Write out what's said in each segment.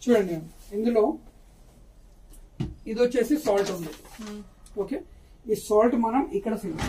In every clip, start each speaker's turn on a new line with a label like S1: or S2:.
S1: చూడండి ఇందులో ఇది వచ్చేసి సాల్ట్ ఉంది ఓకే ఈ సాల్ట్ మనం ఇక్కడ ఫిల్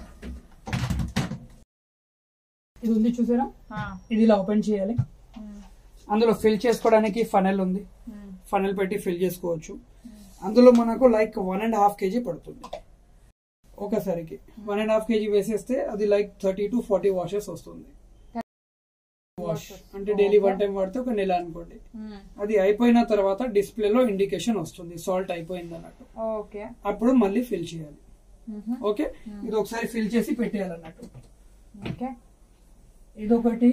S1: ఇది ఉంది చూసారా ఇది ఇలా ఓపెన్ చేయాలి అందులో ఫిల్ చేసుకోవడానికి ఫనెల్ ఉంది ఫనెల్ పెట్టి ఫిల్ చేసుకోవచ్చు అందులో మనకు like one and half KG పడుతుంది ఒకసారికి వన్ అండ్ హాఫ్ కేజీ వేసేస్తే అది like thirty to forty washes వస్తుంది వాష్ అంటే డైలీ వన్ టైం వాడితే ఒక నెల అనుకోండి అది అయిపోయిన తర్వాత డిస్ప్లేలో ఇండికేషన్ వస్తుంది సాల్ట్ అయిపోయింది అన్నట్టు
S2: ఓకే
S1: అప్పుడు మళ్ళీ ఫిల్ చేయాలి ఓకే ఇది ఒకసారి ఫిల్ చేసి పెట్టేయాలన్నట్టు
S2: ఓకే
S1: ఇది ఒకటి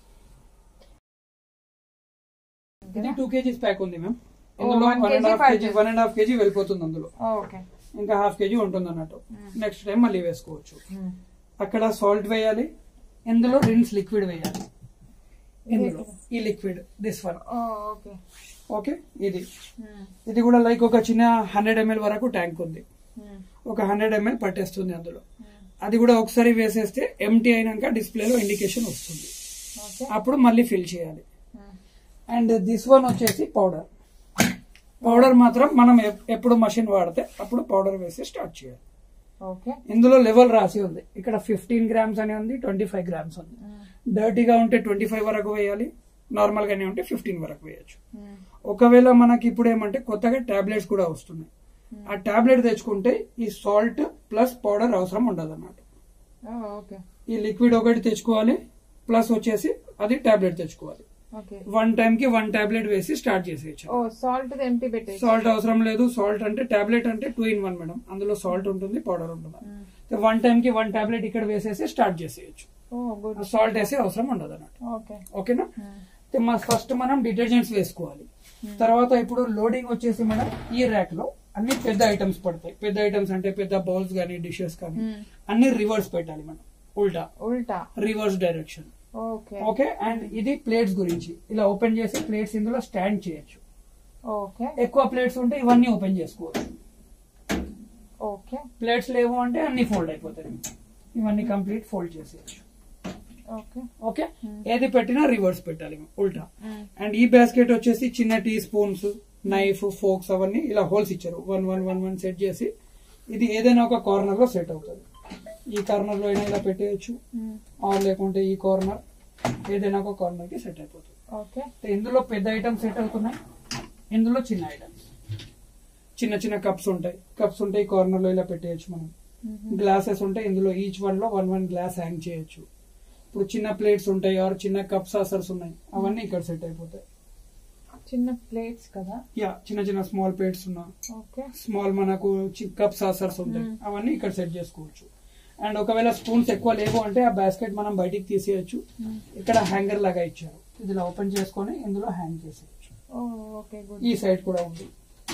S1: ఇది టూ కేజీస్ ప్యాక్ ఉంది మ్యామ్ ఇందులో
S2: one
S1: one and
S2: kg,
S1: half
S2: five
S1: KG
S2: kg.
S1: One and half KG వెళ్ళిపోతుంది అందులో
S2: ఓకే
S1: ఇంకా హాఫ్ కేజీ ఉంటుంది అన్నట్టు నెక్స్ట్ టైం మళ్ళీ వేసుకోవచ్చు అక్కడ సాల్ట్ వేయాలి ఇందులో రిన్స్ లిక్విడ్ వేయాలి ఇందులో ఈ liquid this one
S2: okay
S1: okay ఇది ఇది కూడా లైక్ ఒక చిన్న హండ్రెడ్ ఎంఎల్ వరకు ట్యాంక్ ఉంది ఒక హండ్రెడ్ ఎంఎల్ పట్టేస్తుంది అందులో అది కూడా ఒకసారి వేసేస్తే ఎంటీ అయినాక డిస్ప్లేలో ఇండికేషన్ వస్తుంది
S2: ఓకే
S1: అప్పుడు మళ్ళీ ఫిల్ చేయాలి అండ్ దిస్ వన్ వచ్చేసి పౌడర్ పౌడర్ మాత్రం మనం ఎప్- ఎప్పుడు మషిన్ వాడితే అప్పుడు పౌడర్ వేసి స్టార్ట్ చేయాలి
S2: ఓకే
S1: ఇందులో లెవెల్ రాసి ఉంది ఇక్కడ ఫిఫ్టీన్ గ్రామ్స్ అని ఉంది ట్వంటీ ఫైవ్ గ్రామ్స్ ఉంది డర్టీగా ఉంటే ట్వంటీ ఫైవ్ వరకు వేయాలి నార్మల్ గానే ఉంటే ఫిఫ్టీన్ వరకు వేయచ్చు ఒకవేళ మనకి ఇప్పుడు ఏమంటే కొత్తగా టాబ్లెట్స్ కూడా వస్తున్నాయి ఆ టాబ్లెట్ తెచ్చుకుంటే ఈ సాల్ట్ ప్లస్ పౌడర్ అవసరం ఉండదు అన్నమాట
S2: ఓకే
S1: ఈ లిక్విడ్ ఒకటి తెచ్చుకోవాలి ప్లస్ వచ్చేసి అది టాబ్లెట్ తెచ్చుకోవాలి
S2: ఓకే
S1: వన్ టైం కి వన్ టాబ్లెట్ వేసి స్టార్ట్ చేసేయచ్చు
S2: ఓ సాల్ట్ ఎంటీ పెట్టేసి
S1: సాల్ట్ అవసరం లేదు సాల్ట్ అంటే టాబ్లెట్ అంటే టూ ఇన్ వన్ మేడం అందులో సాల్ట్ ఉంటుంది పౌడర్ ఉంటుంది వన్ టైం కి వన్ టాబ్లెట్ ఇక్కడ వేసేసి స్టార్ట్ చేసేయచ్చు
S2: ఓ గుడ్
S1: సాల్ట్ వేసే అవసరం ఉండదు అన్నట్టు
S2: ఓకే
S1: ఓకేనా అయితే మా ఫస్ట్ మనం డిటర్జెంట్స్ వేసుకోవాలి తర్వాత ఇప్పుడు లోడింగ్ వచ్చేసి మనం ఈ ర్యాక్ లో అన్ని పెద్ద ఐటమ్స్ పడతాయి పెద్ద ఐటమ్స్ అంటే పెద్ద బౌల్స్ కానీ డిషెస్ కానీ అన్ని రివర్స్ పెట్టాలి మనం ఉల్టా
S2: ఉల్టా
S1: reverse direction
S2: okay
S1: okay and ఇది ప్లేట్స్ గురించి ఇలా ఓపెన్ చేసి ప్లేట్స్ ఇందులో స్టాండ్ చేయొచ్చు
S2: ఓకే
S1: ఎక్కువ ప్లేట్స్ ఉంటే ఇవన్నీ ఓపెన్ చేసుకోవచ్చు
S2: ఓకే
S1: ప్లేట్స్ లేవు అంటే అన్ని ఫోల్డ్ అయిపోతాయి ఇవన్నీ కంప్లీట్ ఫోల్డ్ చేసేయచ్చు
S2: ఓకే
S1: ఓకే ఏది పెట్టినా రివర్స్ పెట్టాలి ఉల్టా అండ్ ఈ బాస్కెట్ వచ్చేసి చిన్న టీ స్పూన్స్ నైఫ్ ఫోక్స్ అవన్నీ ఇలా హోల్స్ ఇచ్చారు one one one one set చేసి ఇది ఏదైనా ఒక కార్నర్ లో సెట్ అవుతుంది ఈ కార్నర్ లో అయినా ఇలా పెట్టేయచ్చు ఆర్ లేకుంటే ఈ కార్నర్ ఏదైనా ఒక కార్నర్ కి సెట్ అయిపోతుంది
S2: ఓకే
S1: అయితే ఇందులో పెద్ద ఐటమ్స్ సెట్ అవుతున్నాయి ఇందులో చిన్న ఐటమ్స్ చిన్న చిన్న కప్స్ ఉంటాయి కప్స్ ఉంటాయి కార్నర్ లో ఇలా పెట్టేయచ్చు మనం గ్లాసెస్ ఉంటాయి ఇందులో ఈచ్ వన్ లో వన్ వన్ గ్లాస్ హ్యాంగ్ చేయొచ్చు ఇప్పుడు చిన్న ప్లేట్స్ ఉంటాయి ఆర్ చిన్న కప్ సాసర్స్ ఉన్నాయి అవన్నీ ఇక్కడ సెట్ అయిపోతాయి
S2: చిన్న ప్లేట్స్ కదా
S1: యా చిన్న చిన్న స్మాల్ ప్లేట్స్ ఉన్నా
S2: ఓకే
S1: స్మాల్ మనకు కప్ సాసర్స్ ఉంటాయి అవన్నీ ఇక్కడ సెట్ చేసుకోవచ్చు అండ్ ఒకవేళ స్పూన్స్ ఎక్కువ లేవు అంటే ఆ బాస్కెట్ మనం బయటికి తీసేయచ్చు ఇక్కడ హ్యాంగర్ లాగా ఇచ్చారు ఇది ఇలా ఓపెన్ చేసుకొని ఇందులో హ్యాంగ్ చేసేయచ్చు
S2: ఓ ఓకే గుడ్
S1: ఈ సైడ్ కూడా ఉంది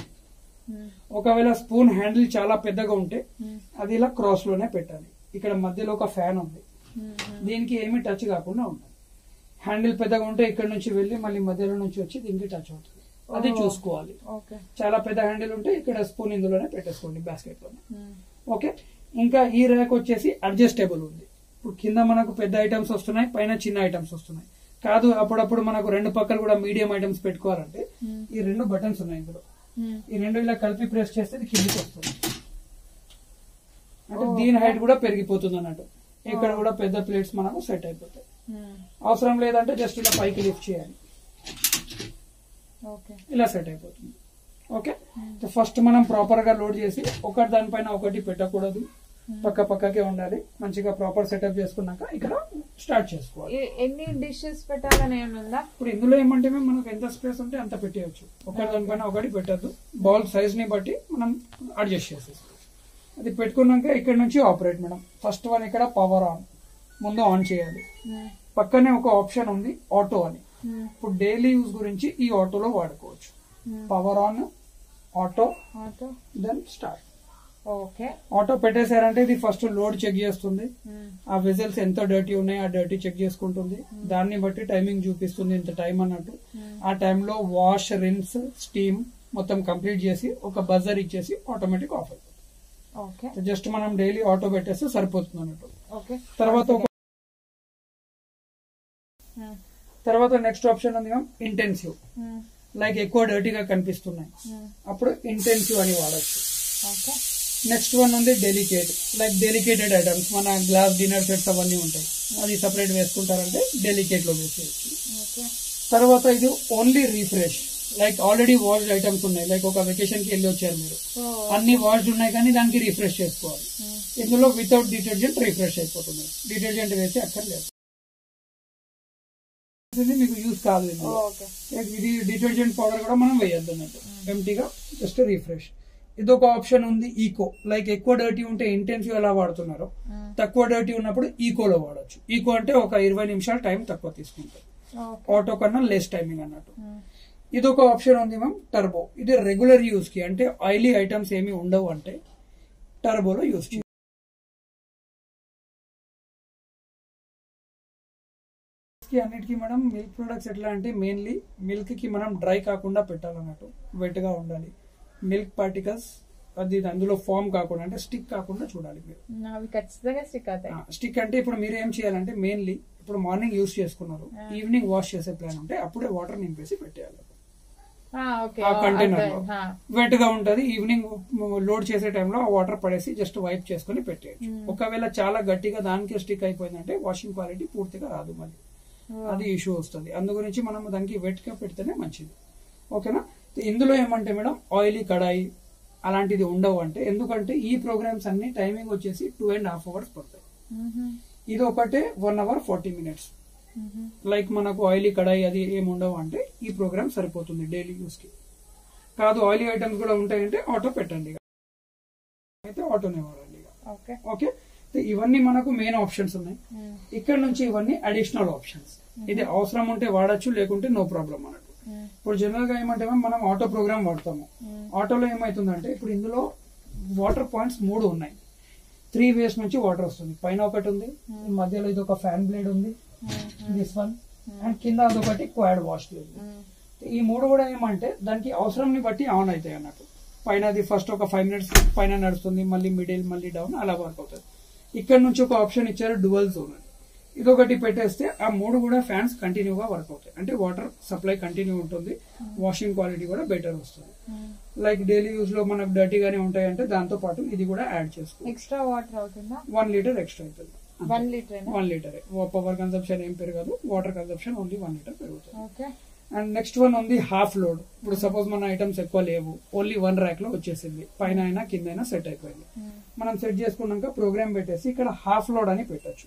S1: ఒకవేళ స్పూన్ హ్యాండిల్ చాలా పెద్దగా ఉంటే అది ఇలా క్రాస్ లోనే పెట్టాలి ఇక్కడ మధ్యలో ఒక ఫ్యాన్ ఉంది దీనికి ఏమీ టచ్ కాకుండా ఉండాలి హ్యాండిల్ పెద్దగా ఉంటే ఇక్కడ నుంచి వెళ్ళి మళ్ళీ మధ్యలో నుంచి వచ్చి దీనికి టచ్ అవుతుంది అది
S2: ఓ.
S1: చూసుకోవాలి
S2: ఓకే
S1: చాలా పెద్ద హ్యాండిల్ ఉంటే ఇక్కడ స్పూన్ ఇందులోనే పెట్టేసుకోండి బాస్కెట్ లోనే ఓకే ఇంకా ఈ ర్యాక్ వచ్చేసి అడ్జస్టబుల్ ఉంది ఇప్పుడు కింద మనకు పెద్ద ఐటమ్స్ వస్తున్నాయి పైన చిన్న ఐటమ్స్ వస్తున్నాయి కాదు అప్పుడప్పుడు మనకు రెండు పక్కలు కూడా మీడియం ఐటమ్స్ పెట్టుకోవాలంటే ఈ రెండు బటన్స్ ఉన్నాయి ఇందులో ఈ రెండు ఇలా కలిపి ప్రెస్ చేస్తే ఇది కిందికి వస్తుంది అంటే దీని హైట్ కూడా పెరిగిపోతుంది అన్నట్టు ఇక్కడ కూడా పెద్ద ప్లేట్స్ మనకు సెట్ అయిపోతాయి అవసరం లేదంటే జస్ట్ ఇలా పైకి లిఫ్ట్ చేయాలి
S2: ఓకే
S1: ఇలా సెట్ అయిపోతుంది ఓకే ఫస్ట్ మనం ప్రాపర్ గా లోడ్ చేసి ఒకటి దానిపైన ఒకటి పెట్టకూడదు పక్క పక్కకే ఉండాలి మంచిగా ప్రాపర్ సెటప్ చేసుకున్నాక ఇక్కడ స్టార్ట్ చేసుకోవాలి
S2: ఎన్ని డిషెస్ పెట్టాలని ఏమన్నా
S1: ఇప్పుడు ఇందులో ఏమంటే మేము మనకు ఎంత స్పేస్ ఉంటే అంత పెట్టేయచ్చు ఒకటి దానిపైన ఒకటి పెట్టద్దు బాల్ సైజ్ ని బట్టి మనం అడ్జస్ట్ చేసేస్తాం అది పెట్టుకున్నాక ఇక్కడ నుంచి ఆపరేట్ మేడం ఫస్ట్ వన్ ఇక్కడ పవర్ ఆన్ ముందు ఆన్ చేయాలి పక్కనే ఒక ఆప్షన్ ఉంది ఆటో అని ఇప్పుడు డైలీ యూజ్ గురించి ఈ ఆటోలో వాడుకోవచ్చు power on auto
S2: auto
S1: then start
S2: okay
S1: auto పెట్టేశారంటే ఇది ఫస్ట్ లోడ్ చెక్ చేస్తుంది ఆ విజిల్స్ ఎంత డర్టీ ఉన్నాయి ఆ డర్టీ చెక్ చేసుకుంటుంది దాన్ని బట్టి టైమింగ్ చూపిస్తుంది ఇంత టైం అన్నట్టు ఆ టైంలో వాష్ రిన్స్ స్టీమ్ మొత్తం కంప్లీట్ చేసి ఒక బజర్ ఇచ్చేసి ఆటోమేటిక్ ఆఫ్ అయిపోతుంది
S2: ఓకే
S1: జస్ట్ మనం డైలీ ఆటో పెట్టేస్తే సరిపోతుంది అన్నట్టు
S2: ఓకే
S1: తర్వాత ఒక తర్వాత నెక్స్ట్ ఆప్షన్ ఉంది మ్యామ్ ఇంటెన్సివ్ లైక్ ఎక్కువ డర్టీగా కనిపిస్తున్నాయి అప్పుడు ఇంటెన్సివ్ అని వాడచ్చు
S2: ఓకే
S1: నెక్స్ట్ వన్ ఉంది డెలికేట్ లైక్ డెలికేటెడ్ ఐటమ్స్ మన గ్లాస్ డిన్నర్ సెట్స్ అవన్నీ ఉంటాయి అది సపరేట్ వేసుకుంటారంటే డెలికేట్ లో వేసేయచ్చు
S2: ఓకే
S1: తర్వాత ఇది only refresh like already washed items ఉన్నాయి లైక్ ఒక వెకేషన్ కి వెళ్ళి వచ్చారు మీరు
S2: సో
S1: అన్ని వాష్డ్ ఉన్నాయి కానీ దానికి రిఫ్రెష్ చేసుకోవాలి ఇందులో వితౌట్ డిటర్జెంట్ రిఫ్రెష్ అయిపోతుంది డిటర్జెంట్ వేసి అక్కర్లేదు ఇది మీకు యూస్ కాదు ఇందులో
S2: ఓకే
S1: లైక్ ఇది డిటర్జెంట్ పౌడర్ కూడా మనం వేయొద్దు అన్నట్టు ఎంటీగా జస్ట్ రిఫ్రెష్ ఇది ఒక ఆప్షన్ ఉంది ఈకో లైక్ ఎక్కువ డర్టీ ఉంటే ఇంటెన్సివ్ ఎలా వాడుతున్నారు తక్కువ డర్టీ ఉన్నప్పుడు ఈకోలో వాడచ్చు ఈకో అంటే ఒక ఇరవై నిమిషాలు టైం తక్కువ తీసుకుంటుంది
S2: ఓకే
S1: ఆటో కన్నా లెస్ టైమింగ్ అన్నట్టు ఇది ఒక ఆప్షన్ ఉంది మ్యామ్ టర్బో ఇది రెగ్యులర్ యూస్ కి అంటే ఆయిలీ ఐటమ్స్ ఏమి ఉండవు అంటే టర్బోలో యూస్ చేయాలి కి అన్నిటికీ మనం మిల్క్ ప్రొడక్ట్స్ ఎట్లా అంటే మెయిన్లీ మిల్క్ కి మనం డ్రై కాకుండా పెట్టాలన్నట్టు వెట్ గా ఉండాలి మిల్క్ పార్టికల్స్ అది అందులో ఫామ్ కాకుండా అంటే స్టిక్ కాకుండా చూడాలి మీరు
S2: అవి ఖచ్చితంగా స్టిక్ అవుతాయి
S1: స్టిక్ అంటే ఇప్పుడు మీరు ఏం చేయాలంటే మెయిన్లీ ఇప్పుడు మార్నింగ్ యూస్ చేసుకున్నారు ఈవినింగ్ వాష్ చేసే ప్లాన్ ఉంటే అప్పుడే వాటర్ నింపేసి పెట్టేయాలి
S2: ఆ, ఓకే
S1: ఆ
S2: ఓ,
S1: కంటైనర్
S2: అర్థం.
S1: లో
S2: ఆ,
S1: వెట్ గా ఉంటది ఈవినింగ్ లోడ్ చేసే టైంలో ఆ వాటర్ పడేసి జస్ట్ వైప్ చేసుకుని పెట్టేయచ్చు ఒకవేళ చాలా గట్టిగా దానికి స్టిక్ అయిపోయిందంటే వాషింగ్ క్వాలిటీ పూర్తిగా రాదు మళ్ళీ
S2: ఓ,
S1: అది ఇష్యూ వస్తుంది అందు గురించి మనం దానికి వెట్ గా పెడితేనే మంచిది ఓకేనా ఇందులో ఏమంటే మేడం ఆయిలీ కడాయి అలాంటిది ఉండవు అంటే ఎందుకంటే ఈ ప్రోగ్రామ్స్ అన్ని టైమింగ్ వచ్చేసి టూ అండ్ హాఫ్ అవర్స్ పడతాయి
S2: మ్హూ,
S1: ఇది ఒకటే వన్ అవర్ ఫార్టీ మినిట్స్
S2: మ్హూ.
S1: లైక్ మనకు ఆయిలీ కడాయి అది ఏమి ఉండవు అంటే ఈ ప్రోగ్రామ్ సరిపోతుంది డైలీ యూస్ కి కాదు ఆయిలీ ఐటమ్స్ కూడా ఉంటాయంటే ఆటో పెట్టండి ఇక. అయితే ఆటోనే వాడండి ఇక.
S2: ఓకే
S1: ఓకే సో ఇవన్నీ మనకు మెయిన్ ఆప్షన్స్ ఉన్నాయి
S2: మ్,
S1: ఇక్కడ నుంచి ఇవన్నీ అడిషనల్ ఆప్షన్స్ ఇది అవసరం ఉంటే వాడచ్చు లేకుంటే నో ప్రాబ్లం అన్నట్టు
S2: మ్,
S1: ఇప్పుడు జనరల్ గా ఏమంటే మనం ఆటో ప్రోగ్రామ్ వాడతాము
S2: మ్,
S1: ఆటోలో ఏమైతుందంటే ఇప్పుడు ఇందులో వాటర్ పాయింట్స్ మూడు ఉన్నాయి త్రీ వేస్ నుంచి వాటర్ వస్తుంది పైన ఒకటి ఉంది మధ్యలో ఇది ఒక ఫ్యాన్ బ్లేడ్ ఉంది
S2: మ్,
S1: దిస్ వన్ అండ్ కింద అదొకటి క్వాడ్ వాష్ ఉంది
S2: మ్,
S1: ఈ మూడు కూడా ఏమంటే దానికి అవసరంని బట్టి ఆన్ అవుతాయి అన్నట్టు పైన అది ఫస్ట్ ఒక ఫైవ్ మినిట్స్ పైన నడుస్తుంది మళ్ళీ మిడిల్ మళ్ళీ డౌన్ అలా వర్క్ అవుతుంది ఇక్కడ నుంచి ఒక ఆప్షన్ ఇచ్చారు డువల్ జోన్ అని ఇదొకటి పెట్టేస్తే ఆ మూడు కూడా ఫ్యాన్స్ కంటిన్యూగా వర్క్ అవుతాయి అంటే వాటర్ సప్లై కంటిన్యూ ఉంటుంది వాషింగ్ క్వాలిటీ కూడా బెటర్ వస్తుంది
S2: మ్.
S1: లైక్ డైలీ యూస్ లో మనకు డర్టీగానే ఉంటాయంటే దాంతో పాటు ఇది కూడా యాడ్ చేసుకో
S2: ఎక్స్ట్రా వాటర్ అవుతుందా
S1: వన్ లీటర్ ఎక్స్ట్రా అవుతుంది
S2: one litre
S1: one litre power consumption ఏం పెరగదు water consumption only one litre పెరుగుతుంది
S2: ఓకే
S1: అండ్ నెక్స్ట్ వన్ ఉంది హాఫ్ లోడ్ ఇప్పుడు సపోజ్ మన ఐటమ్స్ ఎక్కువ లేవు ఓన్లీ వన్ ర్యాక్ లో వచ్చేసింది పైన అయినా కింద అయినా సెట్ అయిపోయింది
S2: మ్,
S1: మనం సెట్ చేసుకున్నాక ప్రోగ్రామ్ పెట్టేసి ఇక్కడ హాఫ్ లోడ్ అని పెట్టొచ్చు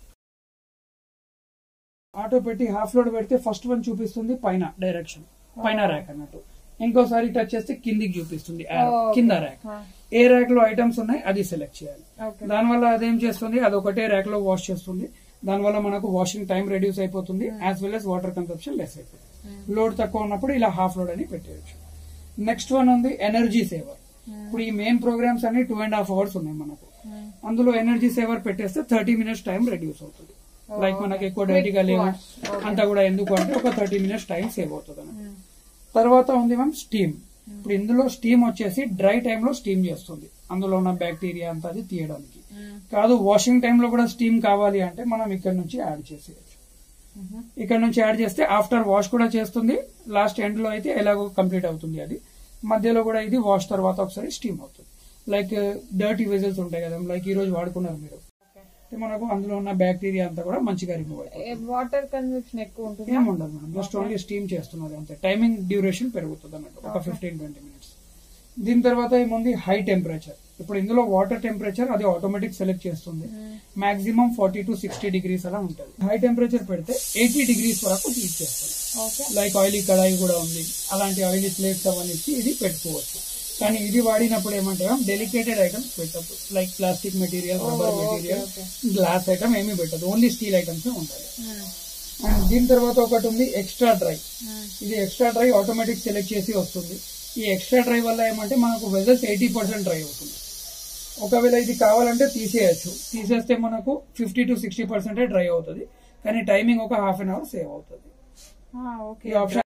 S1: ఆటో పెట్టి హాఫ్ లోడ్ పెడితే ఫస్ట్ వన్ చూపిస్తుంది పైన డైరెక్షన్ పైన ర్యాక్ అన్నట్టు ఇంకోసారి టచ్ చేస్తే కిందికి చూపిస్తుంది arrow,
S2: Okay.
S1: కింద ర్యాక్
S2: ఆ,
S1: ఏ ర్యాక్ లో ఐటమ్స్ ఉన్నాయి అది సెలెక్ట్ చేయాలి
S2: ఓకే
S1: దానివల్ల అదేం చేస్తుంది అది ఒకటే ర్యాక్ లో వాష్ చేస్తుంది దానివల్ల మనకు వాషింగ్ టైం రెడ్యూస్ అయిపోతుంది as well as water consumption less అయిపోతుంది లోడ్ తక్కువ ఉన్నప్పుడు ఇలా హాఫ్ లోడ్ అని పెట్టేయచ్చు నెక్స్ట్ వన్ ఉంది ఎనర్జీ సేవర్ ఇప్పుడు ఈ మెయిన్ ప్రోగ్రామ్స్ అన్ని టూ అండ్ హాఫ్ అవర్స్ ఉన్నాయి మనకు
S2: మ్,
S1: అందులో ఎనర్జీ సేవర్ పెట్టేస్తే థర్టీ మినిట్స్ టైం రెడ్యూస్ అవుతుంది లైక్ మనకి ఎక్కువ డైటీగా లేవు
S2: wash. Okay.
S1: అంతా కూడా ఎందుకు అంటే ఒక థర్టీ మినిట్స్ టైం సేవ్ అవుతుంది అన్నమాట.
S2: మ్,
S1: తర్వాత ఉంది మ్యామ్ స్టీమ్ ఇప్పుడు ఇందులో స్టీమ్ వచ్చేసి డ్రై టైంలో స్టీమ్ చేస్తుంది అందులో ఉన్న బ్యాక్టీరియా అంతా అది తీయడానికి
S2: మ్,
S1: కాదు వాషింగ్ టైంలో కూడా స్టీమ్ కావాలి అంటే మనం ఇక్కడ నుంచి యాడ్ చేసేయచ్చు
S2: మ్హూ.
S1: ఇక్కడ నుంచి యాడ్ చేస్తే ఆఫ్టర్ వాష్ కూడా చేస్తుంది లాస్ట్ ఎండ్ లో అయితే ఎలాగో కంప్లీట్ అవుతుంది అది మధ్యలో కూడా ఇది వాష్ తర్వాత ఒకసారి స్టీమ్ అవుతుంది లైక్ డర్టీ వెజల్స్ ఉంటాయి కదా లైక్ ఈ రోజు వాడుకున్నారు మీరు
S2: ఓకే.
S1: అయితే మనకు అందులో ఉన్న బ్యాక్టీరియా అంతా కూడా మంచిగా రిమూవ్ అవుతుంది
S2: ఏ, వాటర్ కన్సంప్షన్ ఎక్కువ ఉంటుందా
S1: ఏం ఉండదు మేడం జస్ట్ ఓన్లీ స్టీమ్ చేస్తున్నది అంతే టైమింగ్ డ్యూరేషన్ పెరుగుతుంది అన్నట్టు ఒక ఫిఫ్టీన్ ట్వంటీ మినిట్స్ దీని తర్వాత ఏముంది హై టెంపరేచర్ ఇప్పుడు ఇందులో వాటర్ టెంపరేచర్ అది ఆటోమేటిక్ సెలెక్ట్ చేస్తుంది maximum forty to sixty degrees అలా ఉంటుంది హై టెంపరేచర్ పెడితే ఎయిటీ డిగ్రీస్ వరకు హీట్ చేస్తుంది
S2: ఓకే
S1: లైక్ ఆయిలీ కడాయి కూడా ఉంది అలాంటి ఆయిలీ ప్లేట్స్ అవన్నీ ఇచ్చి ఇది పెట్టుకోవచ్చు కానీ ఇది వాడినప్పుడు ఏమంటే డెలికేటెడ్ ఐటమ్స్ పెట్టద్దు like plastic material rubber
S2: okay,
S1: material
S2: okay.
S1: Glass item ఏమీ పెట్టదు ఓన్లీ స్టీల్ ఐటమ్స్ ఉంటాయి
S2: మ్,
S1: అండ్ దీని తర్వాత ఒకటి ఉంది ఎక్స్ట్రా డ్రై
S2: మ్,
S1: ఇది ఎక్స్ట్రా డ్రై ఆటోమేటిక్ సెలెక్ట్ చేసి వస్తుంది ఈ ఎక్స్ట్రా డ్రై వల్ల ఏమంటే మనకు వెజల్స్ ఎయిటీ పర్సెంట్ డ్రై అవుతుంది ఒకవేళ ఇది కావాలంటే తీసేయచ్చు తీసేస్తే మనకు ఫిఫ్టీ టు సిక్స్టీ పర్సెంటే డ్రై అవుతుంది కానీ టైమింగ్ ఒక హాఫ్ అన్ అవర్ సేవ్ అవుతుంది
S2: ఆ, ఓకే
S1: ఈ ఆప్షన్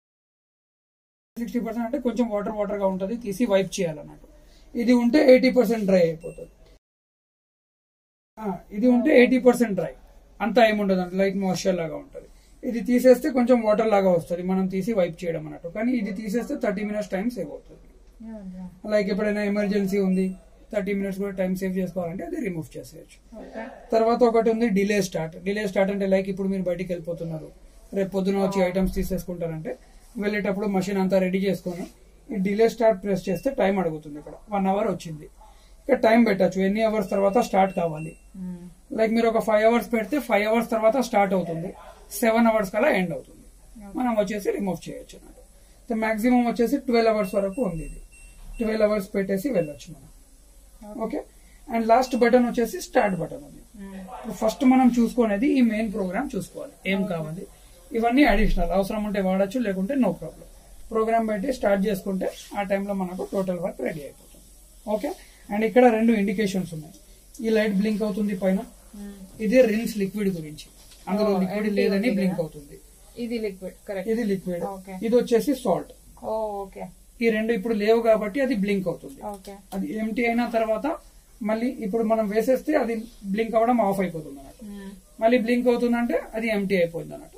S1: సిక్స్టీ పర్సెంట్ అంటే కొంచెం వాటర్ వాటర్ గా ఉంటుంది తీసి వైప్ చేయాలన్నట్టు ఇది ఉంటే ఎయిటీ పర్సెంట్ డ్రై అయిపోతుంది ఆ, ఇది ఉంటే ఎయిటీ పర్సెంట్ డ్రై అంతా ఏముండదు అంటే లైక్ మాయిశ్చర్ లాగా ఉంటుంది ఇది తీసేస్తే కొంచెం వాటర్ లాగా వస్తుంది మనం తీసి వైప్ చేయడం అన్నట్టు కానీ ఇది తీసేస్తే థర్టీ మినిట్స్ టైం సేవ్ అవుతుంది లైక్ ఎప్పుడైనా ఎమర్జెన్సీ ఉంది థర్టీ మినిట్స్ కూడా టైం సేవ్ చేసుకోవాలంటే అది రిమూవ్ చేసేయచ్చు
S2: ఓకే
S1: తర్వాత ఒకటి ఉంది డిలే స్టార్ట్ డిలే స్టార్ట్ అంటే లైక్ ఇప్పుడు మీరు బయటికి వెళ్ళిపోతున్నారు రేపు పొద్దున వచ్చి ఐటమ్స్ తీసేసుకుంటారంటే వెళ్ళేటప్పుడు మషిన్ అంతా రెడీ చేసుకొని ఈ డిలే స్టార్ట్ ప్రెస్ చేస్తే టైం అడుగుతుంది ఇక్కడ వన్ అవర్ వచ్చింది ఇక్కడ టైం పెట్టచ్చు ఎన్ని అవర్స్ తర్వాత స్టార్ట్ కావాలి లైక్ మీరు ఒక ఫైవ్ అవర్స్ పెడితే ఫైవ్ అవర్స్ తర్వాత స్టార్ట్ అవుతుంది సెవెన్ అవర్స్ కల్లా ఎండ్ అవుతుంది మనం వచ్చేసి రిమూవ్ చేయొచ్చు అన్నట్టు మాక్సిమం వచ్చేసి ట్వెల్వ్ అవర్స్ వరకు ఉంది ఇది ట్వెల్వ్ అవర్స్ పెట్టేసి వెళ్ళొచ్చు మనం ఓకే అండ్ లాస్ట్ బటన్ వచ్చేసి స్టార్ట్ బటన్ ఉంది ఫస్ట్ మనం చూసుకునేది ఈ మెయిన్ ప్రోగ్రామ్ చూసుకోవాలి ఏం కావాలి ఇవన్నీ అడిషనల్ అవసరం ఉంటే వాడచ్చు లేకుంటే నో ప్రాబ్లం ప్రోగ్రామ్ పెట్టి స్టార్ట్ చేసుకుంటే ఆ టైంలో మనకు టోటల్ వర్క్ రెడీ అయిపోతుంది ఓకే అండ్ ఇక్కడ రెండు ఇండికేషన్స్ ఉన్నాయి ఈ లైట్ బ్లింక్ అవుతుంది పైన ఇది రిన్స్ లిక్విడ్ గురించి అందులో
S2: Oh,
S1: లిక్విడ్
S2: empty
S1: లేదని
S2: ఉంది
S1: బ్లింక్
S2: కదా.
S1: అవుతుంది
S2: ఇది లిక్విడ్ కరెక్ట్
S1: ఇది లిక్విడ్
S2: Okay.
S1: ఇది వచ్చేసి సాల్ట్
S2: ఓ ఓకే
S1: ఈ రెండు ఇప్పుడు లేవు కాబట్టి అది బ్లింక్ అవుతుంది
S2: ఓకే
S1: అది ఎంటీ అయిన తర్వాత మళ్ళీ ఇప్పుడు మనం వేసేస్తే అది బ్లింక్ అవ్వడం ఆఫ్ అయిపోతుంది అన్నట్టు మళ్ళీ బ్లింక్ అవుతుందంటే అది ఎంటీ అయిపోయింది అన్నట్టు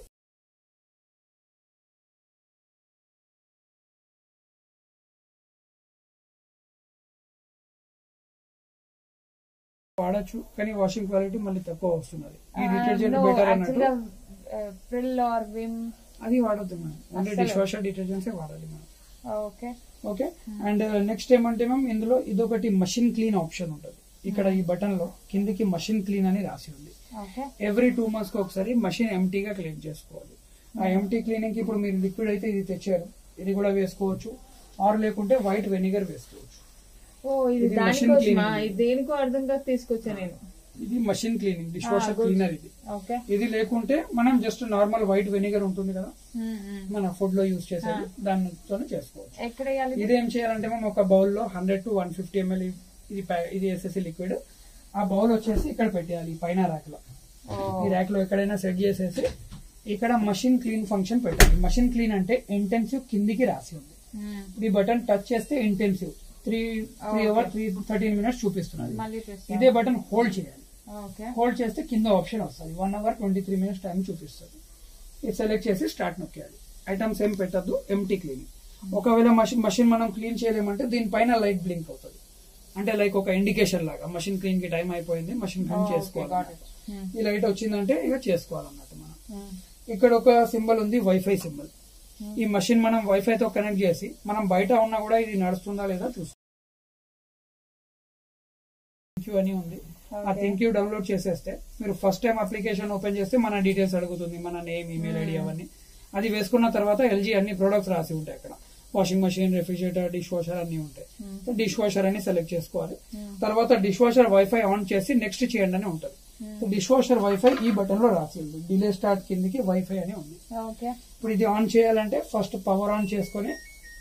S1: వాడచ్చు కానీ వాషింగ్ క్వాలిటీ మళ్ళీ తక్కువ వస్తున్నది ఈ డిటర్జెంట్ బెటర్ అన్నట్టు
S2: ప్రిల్ ఆర్ విమ్
S1: అది వాడద్దు మనం ఓన్లీ
S2: అస్సలు.
S1: డిష్ వాషర్ డిటర్జెంట్సే వాడాలి మనం
S2: ఓకే
S1: ఓకే అండ్ నెక్స్ట్ ఏమంటే మ్యామ్ ఇందులో ఇదొకటి మషిన్ క్లీన్ ఆప్షన్ ఉంటుంది ఇక్కడ ఈ బటన్ లో కిందికి మషిన్ క్లీన్ అని రాసి ఉంది
S2: ఓకే
S1: ఎవ్రీ టూ మంత్స్ కి ఒకసారి మషిన్ ఎంటీగా క్లీన్ చేసుకోవాలి ఆ ఎంటీ క్లీనింగ్ కి ఇప్పుడు మీరు లిక్విడ్ అయితే ఇది తెచ్చారు ఇది కూడా వేసుకోవచ్చు ఆర్ లేకుంటే వైట్ వెనిగర్ వేసుకోవచ్చు
S2: ఓ ఇది
S1: ఇది machine
S2: దానికోసమా
S1: cleaning.
S2: ఇది దేనికో అర్థం కాక తీసుకొచ్చా నేను
S1: ఇది machine cleaning dish
S2: Ah,
S1: washer
S2: good.
S1: Cleaner ఇది
S2: ఓకే
S1: ఇది లేకుంటే మనం జస్ట్ నార్మల్ వైట్ వెనిగర్ ఉంటుంది కదా మన ఫుడ్ లో యూజ్ చేసేది దానితోనే చేసుకోవచ్చు
S2: ఎక్కడ వేయాలి ఇది?
S1: ఇది ఏం చేయాలంటే మనం ఒక బౌల్ లో hundred to one fifty ML ఇది ప్యా- ఇది వేసేసి లిక్విడ్ ఆ బౌల్ వచ్చేసి ఇక్కడ పెట్టేయాలి ఈ పైన ర్యాక్ లో
S2: ఓ,
S1: ఈ ర్యాక్ లో ఎక్కడైనా సెట్ చేసేసి ఇక్కడ మషిన్ క్లీన్ ఫంక్షన్ పెట్టాలి మషిన్ క్లీన్ అంటే ఇంటెన్సివ్ కిందికి రాసి ఉంది
S2: మ్మ్.
S1: ఈ బటన్ టచ్ చేస్తే intensive three three
S2: Okay.
S1: Hour three thirteen minutes చూపిస్తున్నది
S2: మళ్ళీ press
S1: ఇదే బటన్ హోల్డ్ చేయాలి
S2: ఓకే
S1: హోల్డ్ చేస్తే కింద ఆప్షన్ వస్తుంది one hour twenty three minutes time చూపిస్తుంది ఇది సెలెక్ట్ చేసి స్టార్ట్ నొక్కేయాలి ఐటమ్స్ ఏం పెట్టద్దు ఎంటీ క్లీనింగ్ ఒకవేళ మషిన్ మషిన్ మనం క్లీన్ చేయలేమంటే దీనిపైన లైట్ బ్లింక్ అవుతుంది అంటే లైక్ ఒక ఇండికేషన్ లాగా మషిన్ క్లీన్ కి టైం అయిపోయింది మషిన్ క్లీన్
S2: ఓకే, got
S1: చేసుకోవాలి
S2: it. మ్మ్.
S1: ఈ లైట్ వచ్చిందంటే ఇక చేసుకోవాలన్నట్టు మనం
S2: మ్మ్.
S1: ఇక్కడ ఒక సింబల్ ఉంది వైఫై సింబల్ ఈ మషిన్ మనం వైఫై తో కనెక్ట్ చేసి మనం బయట ఉన్నా కూడా ఇది నడుస్తుందా లేదా చూస్తాం థ్యాంక్ యూ అని ఉంది ఆ
S2: Okay.
S1: థ్యాంక్ యూ డౌన్లోడ్ చేసేస్తే మీరు ఫస్ట్ టైం అప్లికేషన్ ఓపెన్ చేస్తే మన డీటెయిల్స్ అడుగుతుంది మన నేమ్ ఈమెయిల్ ఐడి అవన్నీ అది వేసుకున్న తర్వాత ఎల్జీ అన్ని ప్రొడక్ట్స్ రాసి ఉంటాయి అక్కడ washing machine refrigerator dish washer అన్ని ఉంటాయి సో డిష్ వాషర్ అని సెలెక్ట్ చేసుకోవాలి తర్వాత డిష్ వాషర్ వైఫై ఆన్ చేసి నెక్స్ట్ చేయండి అని ఉంటుంది సో డిష్ వాషర్ వైఫై ఈ బటన్ లో రాసి ఉంది డిలే స్టార్ట్ కిందికి వైఫై అని ఉంది
S2: ఓకే
S1: ఇప్పుడు ఇది ఆన్ చేయాలంటే ఫస్ట్ పవర్ ఆన్ చేసుకొని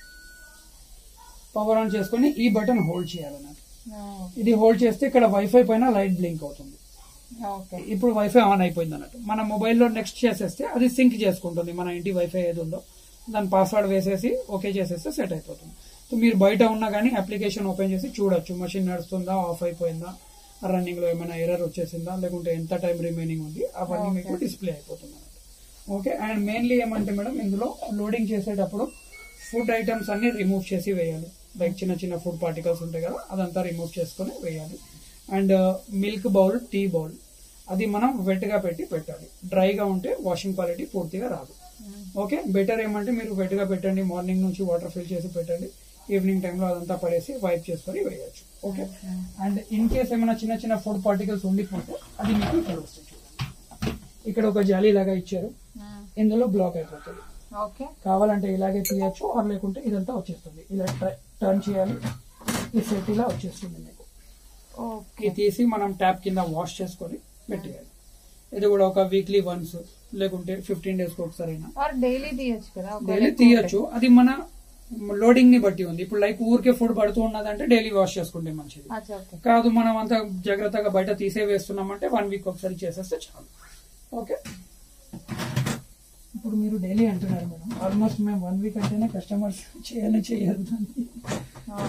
S1: పవర్ ఆన్ చేసుకొని ఈ బటన్ హోల్డ్ చేయాలన్నట్టు
S2: ఓ,
S1: ఇది హోల్డ్ చేస్తే ఇక్కడ వైఫై పైన లైట్ బ్లింక్ అవుతుంది
S2: ఓకే
S1: ఇప్పుడు వైఫై ఆన్ అయిపోయింది అన్నట్టు మన మొబైల్లో నెక్స్ట్ చేసేస్తే అది సింక్ చేసుకుంటుంది మన ఇంటి వైఫై ఏది ఉందో దాని పాస్వర్డ్ వేసేసి ఓకే చేసేస్తే సెట్ అయిపోతుంది సో మీరు బయట ఉన్నా కానీ అప్లికేషన్ ఓపెన్ చేసి చూడొచ్చు మషిన్ నడుస్తుందా ఆఫ్ అయిపోయిందా రన్నింగ్ లో ఏమైనా ఎర్రర్ వచ్చేసిందా లేకుంటే ఎంత టైం రిమైనింగ్ ఉంది అవన్నీ మీకు డిస్ప్లే అయిపోతుంది అన్నట్టు ఓకే అండ్ మెయిన్లీ ఏమంటే మేడం ఇందులో లోడింగ్ చేసేటప్పుడు ఫుడ్ ఐటమ్స్ అన్ని రిమూవ్ చేసి వేయాలి లైక్ చిన్న చిన్న ఫుడ్ పార్టికల్స్ ఉంటాయి కదా అదంతా రిమూవ్ చేసుకొని వేయాలి and milk bowl tea bowl అది మనం వెట్ గా పెట్టి పెట్టాలి డ్రైగా ఉంటే వాషింగ్ క్వాలిటీ పూర్తిగా రాదు ఓకే బెటర్ ఏమంటే మీరు వెట్ గా పెట్టండి మార్నింగ్ నుంచి వాటర్ ఫిల్ చేసి పెట్టండి ఈవినింగ్ టైంలో అదంతా పడేసి వైప్ చేసుకొని వేయచ్చు ఓకే అండ్ ఇన్ కేస్ ఏమైనా చిన్న చిన్న ఫుడ్ పార్టికల్స్ ఉండిపోతే అది మీకు ఇక్కడ వస్తుంది చూడండి. ఇక్కడ ఒక జాలీ లాగా ఇచ్చారు ఇందులో బ్లాక్ అయిపోతుంది
S2: ఓకే
S1: కావాలంటే ఇలాగే తీయచ్చు ఆర్ లేకుంటే ఇదంతా వచ్చేస్తుంది ఇలా టర్న్ చేయాలి ఈ సెట్ ఇలా వచ్చేస్తుంది మీకు
S2: ఓకే
S1: ఇది తీసి మనం ట్యాప్ కింద వాష్ చేసుకొని పెట్టేయాలి ఇది కూడా ఒక వీక్లీ వన్స్ లేకుంటే ఫిఫ్టీన్ డేస్ ఒకసారి అయినా
S2: ఆర్ డైలీ తీయచ్చు కదా ఒకవేళ
S1: డైలీ
S2: ఎక్కువ
S1: తీయచ్చు అది మన లోడింగ్ ని బట్టి ఉంది ఇప్పుడు లైక్ ఊరికే ఫుడ్ పడుతూ ఉన్నదంటే డైలీ వాష్ చేసుకుంటే మంచిది
S2: ఉంటే. అచ్చా, ఓకే
S1: కాదు మనం అంతా జాగ్రత్తగా బయట తీసే వేస్తున్నామంటే వన్ వీక్ ఒకసారి చేసేస్తే చాలు ఓకే ఇప్పుడు మీరు డైలీ అంటున్నారు మేడం ఆల్మోస్ట్ మేము వన్ వీక్ అంటేనే కస్టమర్స్ చేయాలి చేయదు
S2: ఆ.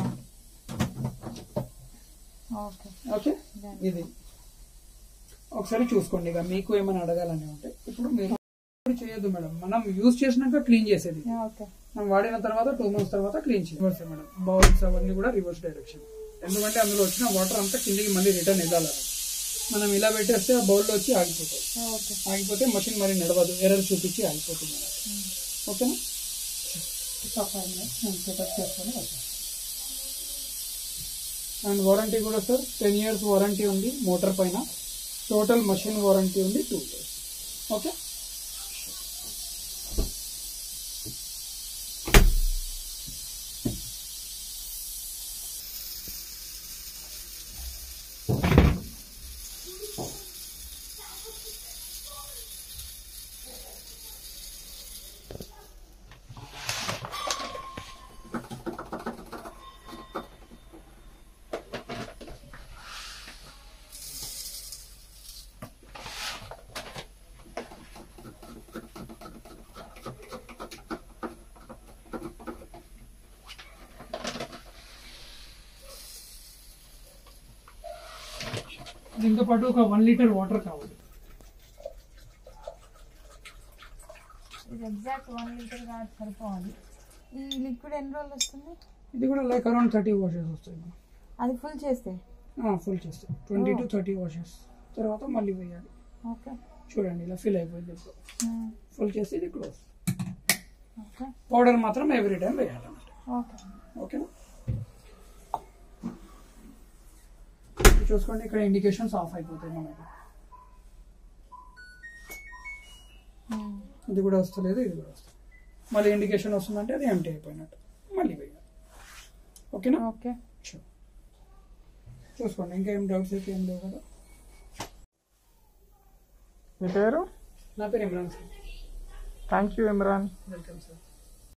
S2: ఓకే
S1: ఓకే ఇది ఒకసారి చూసుకోండి ఇక మీకు ఏమైనా అడగాలని ఉంటే ఇప్పుడు మీరు చేయొద్దు మేడం మనం యూజ్ చేసినాక క్లీన్ చేసేది
S2: ఓకే
S1: మనం వాడిన తర్వాత టూ మంత్స్ తర్వాత క్లీన్ చేయాలి రివర్స్ మేడం బౌల్స్ అవన్నీ కూడా రివర్స్ డైరెక్షన్ ఎందుకంటే అందులో వచ్చిన వాటర్ అంతా కిందికి మళ్ళీ రిటర్న్ వెళ్ళాలి మనం ఇలా పెట్టేస్తే ఆ బౌల్లో వచ్చి ఆగిపోతుంది
S2: ఓకే
S1: ఆగిపోతే మషిన్ మరి నడవదు ఎర్రర్ చూపించి ఆగిపోతుంది ఓకేనా ఫైవ్ మినిట్స్ నేను సెటప్ చేసుకొని వచ్చాను అండ్ వారంటీ కూడా సార్ టెన్ ఇయర్స్ వారంటీ ఉంది మోటార్ పైన టోటల్ మషిన్ వారంటీ ఉంది టూ ఇయర్స్ ఓకే దీంతో పాటు ఒక వన్ లీటర్ వాటర్ కావాలి
S2: ఇది ఎగ్జాక్ట్ వన్ లీటర్ కాదు సరిపోవాలి ఈ లిక్విడ్ ఎన్ని రోజులు వస్తుంది
S1: ఇది కూడా లైక్ అరౌండ్ థర్టీ వాషెస్ వస్తాయి మనం
S2: అది ఫుల్ చేస్తే
S1: ఫుల్ చేస్తాం ట్వంటీ టు థర్టీ వాషెస్ తర్వాత మళ్ళీ వేయాలి
S2: ఓకే
S1: చూడండి ఇలా ఫిల్ అయిపోయింది ఇప్పుడు ఫుల్ చేసి ఇది క్లోజ్
S2: ఓకే
S1: పౌడర్ మాత్రం ఎవ్రీ టైం వేయాలన్నమాట
S2: ఓకే
S1: ఓకేనా చూసుకోండి ఇక్కడ ఇండికేషన్స్ ఆఫ్ అయిపోతాయి మనకి ఇది కూడా వస్తలేదు ఇది కూడా వస్తుంది మళ్ళీ ఇండికేషన్ వస్తుందంటే అది ఎంటీ అయిపోయినట్టు మళ్ళీ వేయాలి ఓకేనా
S2: ఓకే
S1: Sure. చూసుకోండి ఇంకా ఏం డౌట్స్ అయితే ఏం లేవు కదా
S3: మీ పేరు
S1: నా పేరు Imran sir
S3: thank you Imran
S1: welcome sir